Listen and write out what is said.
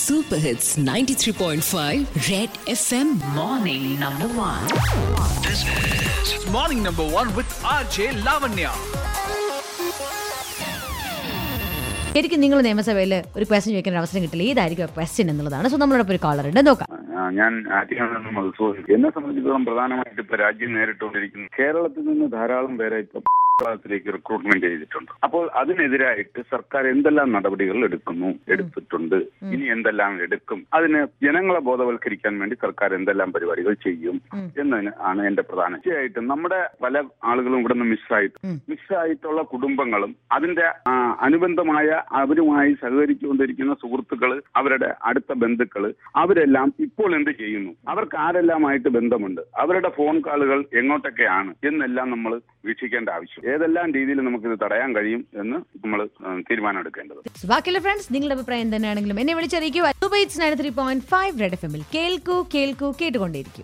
Super Hits 93.5 Red FM Morning Number 1. It's morning number one with RJ Lavanya. ശരിക്കും നിങ്ങൾ നിയമസഭയിൽ ഒരു question ചോദിക്കാൻ ഒരു അവസരം കിട്ടില്ല ഏതായിരിക്കും ക്വസ്റ്റ്യൻ എന്നുള്ളതാണ് സോ നമ്മളോടൊപ്പം ഒരു കോളർ ഉണ്ട് നോക്കാം ആ, ഞാൻ ആറ്റിങ്ങൽ നിന്ന് മധുസൂദൻ എന്നെ സംബന്ധിച്ചിടത്തോളം പ്രധാനമായിട്ട് ഇപ്പൊ രാജ്യം നേരിട്ടുകൊണ്ടിരിക്കുന്നു കേരളത്തിൽ നിന്ന് ധാരാളം പേരെ ഇപ്പൊ ത്തിലേക്ക് റിക്രൂട്ട്മെന്റ് ചെയ്തിട്ടുണ്ട് അപ്പോൾ അതിനെതിരായിട്ട് സർക്കാർ എന്തെല്ലാം നടപടികൾ എടുക്കുന്നു എടുത്തിട്ടുണ്ട് ഇനി എന്തെല്ലാം എടുക്കും അതിന് ജനങ്ങളെ ബോധവൽക്കരിക്കാൻ വേണ്ടി സർക്കാർ എന്തെല്ലാം പരിപാടികൾ ചെയ്യും എന്നതിന് ആണ് എന്റെ പ്രധാന തീർച്ചയായിട്ടും നമ്മുടെ പല ആളുകളും ഇവിടെ നിന്ന് മിസ്സായിട്ട് മിസ്സായിട്ടുള്ള കുടുംബങ്ങളും അതിന്റെ ആ, അനുബന്ധമായ അവരുമായി സഹകരിച്ചുകൊണ്ടിരിക്കുന്ന സുഹൃത്തുക്കള് അവരുടെ അടുത്ത ബന്ധുക്കള് അവരെല്ലാം ഇപ്പോൾ എന്ത് ചെയ്യുന്നു അവർക്ക് ആരെല്ലാമായിട്ട് ബന്ധമുണ്ട് അവരുടെ ഫോൺ കോളുകൾ എങ്ങോട്ടൊക്കെയാണ് എന്നെല്ലാം നമ്മൾ വീക്ഷിക്കേണ്ട ആവശ്യം ഏതെല്ലാം രീതിയിൽ നമുക്കിത് തടയാൻ കഴിയും എന്ന് നമ്മൾ തീരുമാനം എടുക്കേണ്ടത് So, ബാക്കിയുള്ള ഫ്രണ്ട്സ് നിങ്ങളുടെ അഭിപ്രായം തന്നെയാണെങ്കിലും എന്നെ വിളിച്ചറിയിക്കുക three point five red F എമ്മിൽ കേൾക്കൂ കേൾക്കൂ കേട്ടുകൊണ്ടേയിരിക്കും